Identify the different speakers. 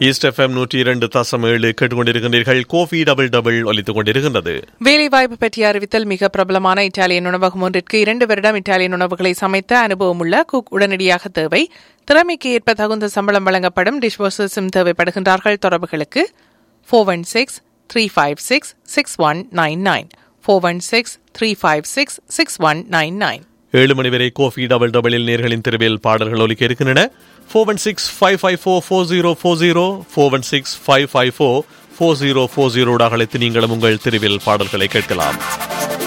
Speaker 1: east FM நூற்றி இரண்டு தசம் ஏழு கேட்டுக்கொண்டிருக்கின்றீர்கள் கோஃபி டபுள் டபுள் ஒலித்துக் கொண்டிருக்கின்றது
Speaker 2: வேலைவாய்ப்பு பற்றிய அறிவித்தல் மிக பிரபலமான இத்தாலியன் உணவகம் ஒன்றிற்கு இரண்டு வருடம் இத்தாலியன் உணவுகளை சமைத்த அனுபவம் உள்ள குக் உடனடியாக தேவை திறமைக்கு ஏற்ப தகுந்த சம்பளம் வழங்கப்படும் டிஷ்வாஷர்ஸும் தேவைப்படுகின்றார்கள் தொடர்புகளுக்கு four one six three five six six one nine nine four one six three five six six one nine nine
Speaker 1: ஏழு மணி வரை கோஃபி டபுள் டபுளில் நேர்களின் திருவில் பாடல்கள் ஒலிக்க இருக்கின்றன four one six five five four four zero four zero four one six five five four four zero four ஜீரோடாக அழைத்து நீங்களும் உங்கள் திருவில் பாடல்களை கேட்கலாம்